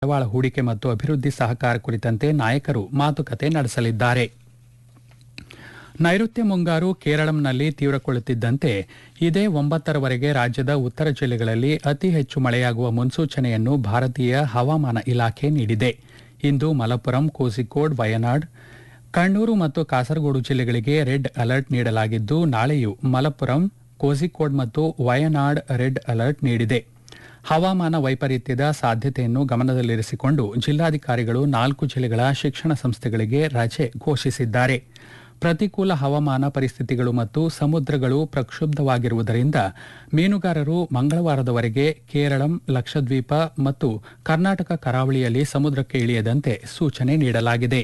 ಬಂಡವಾಳ ಹೂಡಿಕೆ ಮತ್ತು ಅಭಿವೃದ್ಧಿ ಸಹಕಾರ ಕುರಿತಂತೆ ನಾಯಕರು ಮಾತುಕತೆ ನಡೆಸಲಿದ್ದಾರೆ ನೈಋತ್ಯ ಮುಂಗಾರು ಕೇರಳಂನಲ್ಲಿ ತೀವ್ರಗೊಳ್ಳುತ್ತಿದ್ದಂತೆ ಇದೇ ಒಂಬತ್ತರವರೆಗೆ ರಾಜ್ಯದ ಉತ್ತರ ಜಿಲ್ಲೆಗಳಲ್ಲಿ ಅತಿ ಹೆಚ್ಚು ಮಳೆಯಾಗುವ ಮುನ್ಸೂಚನೆಯನ್ನು ಭಾರತೀಯ ಹವಾಮಾನ ಇಲಾಖೆ ನೀಡಿದೆ ಇಂದು ಮಲಪ್ಪುರಂ ಕೋಸಿಕೋಡ್ ವಯನಾಡ್ ಕಣ್ಣೂರು ಮತ್ತು ಕಾಸರಗೋಡು ಜಿಲ್ಲೆಗಳಿಗೆ ರೆಡ್ ಅಲರ್ಟ್ ನೀಡಲಾಗಿದ್ದು ನಾಳೆಯೂ ಮಲಪ್ಪುರಂ ಕೋಸಿಕೋಡ್ ಮತ್ತು ವಯನಾಡ್ ರೆಡ್ ಅಲರ್ಟ್ ನೀಡಿದೆ ಹವಾಮಾನ ವೈಪರೀತ್ಯದ ಸಾಧ್ಯತೆಯನ್ನು ಗಮನದಲ್ಲಿರಿಸಿಕೊಂಡು ಜಿಲ್ಲಾಧಿಕಾರಿಗಳು ನಾಲ್ಕು ಜಿಲ್ಲೆಗಳ ಶಿಕ್ಷಣ ಸಂಸ್ಥೆಗಳಿಗೆ ರಜೆ ಘೋಷಿಸಿದ್ದಾರೆ ಪ್ರತಿಕೂಲ ಹವಾಮಾನ ಪರಿಸ್ಥಿತಿಗಳು ಮತ್ತು ಸಮುದ್ರಗಳು ಪ್ರಕ್ಷುಬ್ಧವಾಗಿರುವುದರಿಂದ ಮೀನುಗಾರರು ಮಂಗಳವಾರದವರೆಗೆ ಕೇರಳಂ ಲಕ್ಷದ್ವೀಪ ಮತ್ತು ಕರ್ನಾಟಕ ಕರಾವಳಿಯಲ್ಲಿ ಸಮುದ್ರಕ್ಕೆ ಇಳಿಯದಂತೆ ಸೂಚನೆ ನೀಡಲಾಗಿದೆ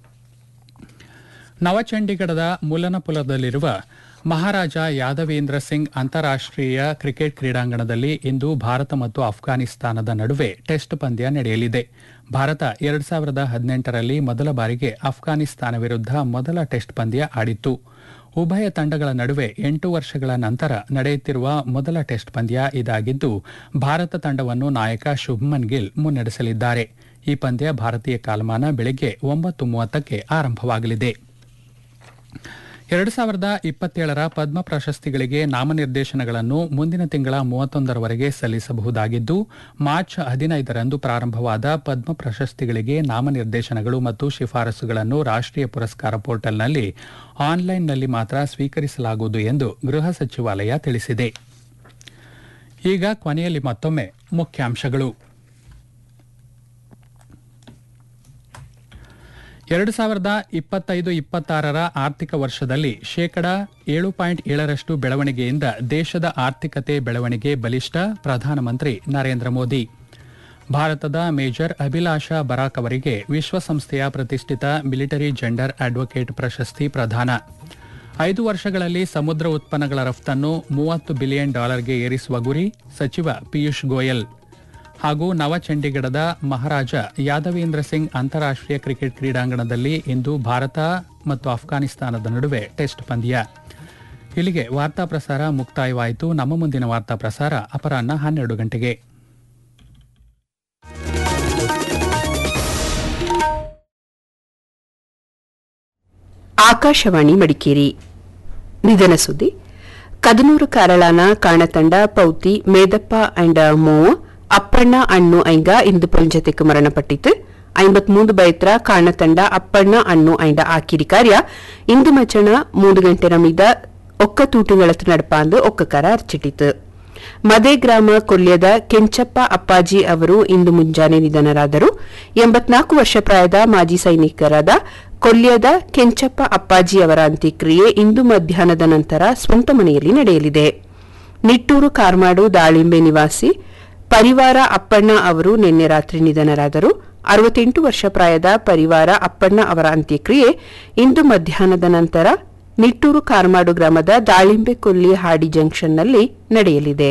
ನವಚಂಡೀಗಢದ ಮುಲನಪುಲದಲ್ಲಿರುವ ಮಹಾರಾಜ ಯಾದವೇಂದ್ರ ಸಿಂಗ್ ಅಂತಾರಾಷ್ಟೀಯ ಕ್ರಿಕೆಟ್ ಕ್ರೀಡಾಂಗಣದಲ್ಲಿ ಇಂದು ಭಾರತ ಮತ್ತು ಅಫ್ಘಾನಿಸ್ತಾನದ ನಡುವೆ ಟೆಸ್ಟ್ ಪಂದ್ಯ ನಡೆಯಲಿದೆ ಭಾರತ ಎರಡ್ ಸಾವಿರದ ಹದಿನೆಂಟರಲ್ಲಿ ಮೊದಲ ಬಾರಿಗೆ ಅಫ್ಘಾನಿಸ್ತಾನ ವಿರುದ್ಧ ಮೊದಲ ಟೆಸ್ಟ್ ಪಂದ್ಯ ಆಡಿತ್ತು ಉಭಯ ತಂಡಗಳ ನಡುವೆ ಎಂಟು ವರ್ಷಗಳ ನಂತರ ನಡೆಯುತ್ತಿರುವ ಮೊದಲ ಟೆಸ್ಟ್ ಪಂದ್ಯ ಇದಾಗಿದ್ದು ಭಾರತ ತಂಡವನ್ನು ನಾಯಕ ಶುಭ್ಮನ್ ಗಿಲ್ ಮುನ್ನಡೆಸಲಿದ್ದಾರೆ ಈ ಪಂದ್ಯ ಭಾರತೀಯ ಕಾಲಮಾನ ಬೆಳಗ್ಗೆ ಒಂಬತ್ತು ಮೂವತ್ತಕ್ಕೆ ಆರಂಭವಾಗಲಿದೆ ಎರಡು ಸಾವಿರದ ಇಪ್ಪತ್ತೇಳರ ಪದ್ಮ ಪ್ರಶಸ್ತಿಗಳಿಗೆ ನಾಮನಿರ್ದೇಶನಗಳನ್ನು ಮುಂದಿನ ತಿಂಗಳ ಮೂವತ್ತೊಂದರವರೆಗೆ ಸಲ್ಲಿಸಬಹುದಾಗಿದ್ದು ಮಾರ್ಚ್ ಹದಿನೈದರಂದು ಪ್ರಾರಂಭವಾದ ಪದ್ಮ ಪ್ರಶಸ್ತಿಗಳಿಗೆ ನಾಮನಿರ್ದೇಶನಗಳು ಮತ್ತು ಶಿಫಾರಸುಗಳನ್ನು ರಾಷ್ಟೀಯ ಪುರಸ್ಕಾರ ಪೋರ್ಟಲ್ನಲ್ಲಿ ಆನ್ಲೈನ್ನಲ್ಲಿ ಮಾತ್ರ ಸ್ವೀಕರಿಸಲಾಗುವುದು ಎಂದು ಗೃಹ ಸಚಿವಾಲಯ ತಿಳಿಸಿದೆ ಈಗ ಕೊನೆಯಲ್ಲಿ ಮತ್ತೊಮ್ಮೆ ಮುಖ್ಯಾಂಶಗಳು ಎರಡು ಸಾವಿರದ ಇಪ್ಪತ್ತೈದು ಇಪ್ಪತ್ತಾರರ ಆರ್ಥಿಕ ವರ್ಷದಲ್ಲಿ ಶೇಕಡಾ ಏಳು ಪಾಯಿಂಟ್ ಏಳರಷ್ಟು ಬೆಳವಣಿಗೆಯಿಂದ ದೇಶದ ಆರ್ಥಿಕತೆ ಬೆಳವಣಿಗೆ ಬಲಿಷ್ಠ ಪ್ರಧಾನಮಂತ್ರಿ ನರೇಂದ್ರ ಮೋದಿ ಭಾರತದ ಮೇಜರ್ ಅಭಿಲಾಷಾ ಬರಾಕ್ ಅವರಿಗೆ ವಿಶ್ವಸಂಸ್ಥೆಯ ಪ್ರತಿಷ್ಠಿತ ಮಿಲಿಟರಿ ಜೆಂಡರ್ ಅಡ್ವೊಕೇಟ್ ಪ್ರಶಸ್ತಿ ಪ್ರದಾನ ಐದು ವರ್ಷಗಳಲ್ಲಿ ಸಮುದ್ರ ಉತ್ಪನ್ನಗಳ ರಫ್ತನ್ನು ಮೂವತ್ತು ಬಿಲಿಯನ್ ಡಾಲರ್ಗೆ ಏರಿಸುವ ಗುರಿ ಸಚಿವ ಪಿಯೂಷ್ ಗೋಯಲ್ ಹಾಗೂ ನವಚಂಡೀಗಢದ ಮಹಾರಾಜ ಯಾದವೇಂದ್ರ ಸಿಂಗ್ ಅಂತಾರಾಷ್ಟೀಯ ಕ್ರಿಕೆಟ್ ಕ್ರೀಡಾಂಗಣದಲ್ಲಿ ಇಂದು ಭಾರತ ಮತ್ತು ಅಫ್ಘಾನಿಸ್ತಾನದ ನಡುವೆ ಟೆಸ್ಟ್ ಪಂದ್ಯ ಇಲ್ಲಿಗೆ ವಾರ್ತಾ ಪ್ರಸಾರ ಮುಕ್ತಾಯವಾಯಿತು ನಮ್ಮ ಮುಂದಿನ ವಾರ್ತಾ ಪ್ರಸಾರ ಅಪರಾಹ್ನ ಹನ್ನೆರಡು ಗಂಟೆಗೆ ಆಕಾಶವಾಣಿ ಮಡಿಕೇರಿ ನಿಧನ ಸುದ್ದಿ ಕದನೂರು ಕಾರಳಾನ ಕಾಣತಂಡ ಪೌತಿ ಮೇದಪ್ಪ ಅಂಡ ಮೂವ ಅಪ್ಪಣ್ಣ ಅಣ್ಣು ಐಂಗ ಇಂದು ಪೊಂಜತೆಕ್ ಮರಣಪಟ್ಟಿತು ಐಂಬತ್ಮೂಂದು ಬೈತ್ರ ಕಾಣತಂಡ ಅಪ್ಪಣ್ಣ ಅಣ್ಣು ಐಂಡ ಆಕಿರಿ ಕಾರ್ಯ ಇಂದು ಮಚಣ ಮೂರು ಗಂಟೆ ನಮಿದ ಒಕ್ಕ ತೂಟುಗಳತ್ತು ನಡಪಾಂದು ಒಕ್ಕ ಕರ ಅರ್ಚಿಟ್ಟಿತು ಮದೆ ಗ್ರಾಮ ಕೊಲ್ಯದ ಕೆಂಚಪ್ಪ ಅಪ್ಪಾಜಿ ಅವರು ಇಂದು ಮುಂಜಾನೆ ನಿಧನರಾದರು ಎಂಬತ್ನಾಲ್ಕು ವರ್ಷ ಪ್ರಾಯದ ಮಾಜಿ ಸೈನಿಕರಾದ ಕೊಲ್ಯದ ಕೆಂಚಪ್ಪ ಅಪ್ಪಾಜಿ ಅವರ ಅಂತ್ಯಕ್ರಿಯೆ ಇಂದು ಮಧ್ಯಾಹ್ನದ ನಂತರ ಸ್ವಂತ ಮನೆಯಲ್ಲಿ ನಡೆಯಲಿದೆ ನಿಟ್ಟೂರು ಕಾರ್ಮಾಡು ದಾಳಿಂಬೆ ನಿವಾಸಿ ಪರಿವಾರ ಅಪ್ಪಣ್ಣ ಅವರು ನಿನ್ನೆ ರಾತ್ರಿ ನಿಧನರಾದರು ಅರವತ್ತೆಂಟು ವರ್ಷ ಪ್ರಾಯದ ಪರಿವಾರ ಅಪ್ಪಣ್ಣ ಅವರ ಅಂತ್ಯಕ್ರಿಯೆ ಇಂದು ಮಧ್ಯಾಹ್ನದ ನಂತರ ನಿಟ್ಟೂರು ಕಾರ್ಮಾಡು ಗ್ರಾಮದ ದಾಳಿಂಬೆ ಕೊಲ್ಲಿ ಹಾಡಿ ಜಂಕ್ಷನ್ನಲ್ಲಿ ನಡೆಯಲಿದೆ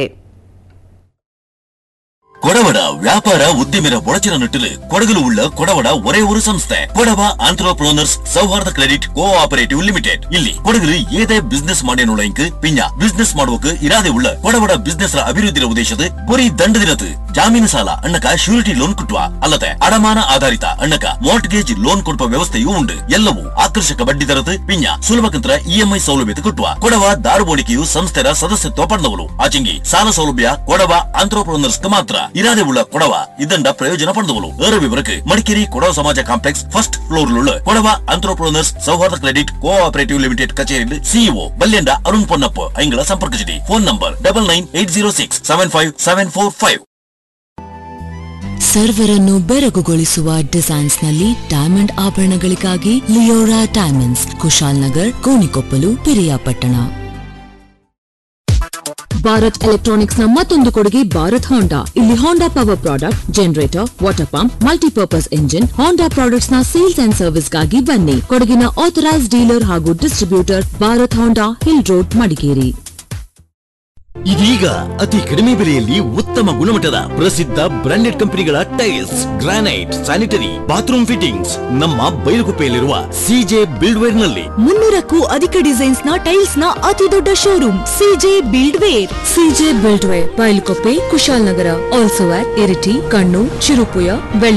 கொடவட வியாபார உத்திமிர உழைச்சின நட்டில் கொடகுல உள்ள கொடவட ஒரே ஒரு ಸಂಸ್ಥೆ ಕೊಡವ ಆಂಟ್ರಪ್ರೋನರ್ಸ್ ಸೌಹಾರ್ದ ಕ್ರೆಡಿಟ್ ಕೋಆಪರೇಟಿವ್ ಲಿಮಿಟೆಡ್ ಇಲ್ಲಿ ಕೊಡಗಲು ಏದೇ ಬಿಸ್ನೆಸ್ ಮಾಡೇನುಳಂಕ್ ಪಿಂಜ ಬಿಸ್ನೆಸ್ ಮಾಡುವಕ್ಕೆ ಇರಾದೆ ಉಳ್ಳ ಕೊಡವಡ ಬಿಸ್ನೆಸ್ ರ ಅಭಿವೃದ್ಧಿರ ಉದ್ದೇಶದ ಗುರಿ ದಂಡದಿನದು ಜಾಮೀನು ಸಾಲ ಅಣ್ಣಕ ಶ್ಯೂರಿಟಿ ಲೋನ್ ಕೊಟ್ಟುವ ಅಲ್ಲದೆ ಅಡಮಾನ ಆಧಾರಿತ ಅಣ್ಣಕ ಮಾರ್ಟ್ಗೇಜ್ ಲೋನ್ ಕೊಡುವ ವ್ಯವಸ್ಥೆಯೂ ಉಂಟು ಎಲ್ಲವೂ ಆಕರ್ಷಕ ಬಡ್ಡಿ ದರದ ಪಿಂಜ ಸುಲಭಕಂತ್ರ ಇಎಂಐ ಸೌಲಭ್ಯತೆ ಕೊಟ್ಟುವ ಕೊಡವ ದಾರುಬೋಳಿಕೆಯು ಸಂಸ್ಥೆರ ಸದಸ್ಯತ್ವ ಪಡೆದವರು ಆಚೆಂಗಿ ಸಾಲ ಸೌಲಭ್ಯ ಕೊಡವ ಆಂಟ್ರಪ್ರೋನರ್ಸ್ ಮಾತ್ರ ಇರಾದೆ ಉಳ್ಳ ಕೊಡವ ಇದಂಡ ಪ್ರಯೋಜನ ಪಡೆದವರು ಏರ ವಿವರಕ್ಕೆ ಮಡಿಕೇರಿ ಕೊಡವ ಸಮಾಜ ಕಾಂಪ್ಲೆಕ್ಸ್ ಫಸ್ಟ್ ಫ್ಲೋರ್ ಉಳ್ಳ ಕೊಡವ ಆಂಟ್ರಪ್ರೋನರ್ಸ್ ಸೌಹಾರ್ದ ಕ್ರೆಡಿಟ್ ಕೋಆಪರೇಟಿವ್ ಲಿಮಿಟೆಡ್ ಕಚೇರಿ ಸಿಇಒ ಬಲ್ಯಂಡ ಅರುಣ್ ಪೊನ್ನಪ್ಪ ಐಂಗಳ ಸಂಪರ್ಕಿಸಿದೆ phone number double nine eight zero six seven five seven four five ಸರ್ವರನ್ನು ಬೆರಗುಗೊಳಿಸುವ ಡಿಸೈನ್ಸ್ ನಲ್ಲಿ ಡೈಮಂಡ್ ಆಭರಣಗಳಿಗಾಗಿ Leora diamonds Kushal Nagar Gonikoppal Periyapatna Bharat electronics ನ ಮತ್ತೊಂದು ಕೊಡುಗೆ ಭಾರತ್ ಹೋಂಡಾ ಇಲ್ಲಿ Honda power product generator water pump multipurpose engine Honda products ನ ಸೇಲ್ಸ್ ಅಂಡ್ ಸರ್ವಿಸ್ ಗಾಗಿ ಬನ್ನಿ ಕೊಡಗಿನ ಆಥರೈಸ್ ಡೀಲರ್ ಹಾಗೂ distributor Bharat Honda hill road Madikeri ಇದೀಗ ಅತಿ ಕಡಿಮೆ ಬೆಲೆಯಲ್ಲಿ ಉತ್ತಮ ಗುಣಮಟ್ಟದ ಪ್ರಸಿದ್ಧ ಬ್ರಾಂಡೆಡ್ ಕಂಪನಿಗಳ tiles granite sanitary bathroom fittings ನಮ್ಮ ಬೈಲುಗುಪ್ಪೆಯಲ್ಲಿರುವ ಸಿಜೆ ಬಿಲ್ಡ್ವೇರ್ ನಲ್ಲಿ ಮುನ್ನೂರಕ್ಕೂ ಅಧಿಕ ಡಿಸೈನ್ಸ್ ನ ಟೈಲ್ಸ್ ನ ಅತಿ ದೊಡ್ಡ showroom C J build ware C J build ware Bylakuppe Kushalnagar also at Iritty Kannur ಚಿರುಪುಯ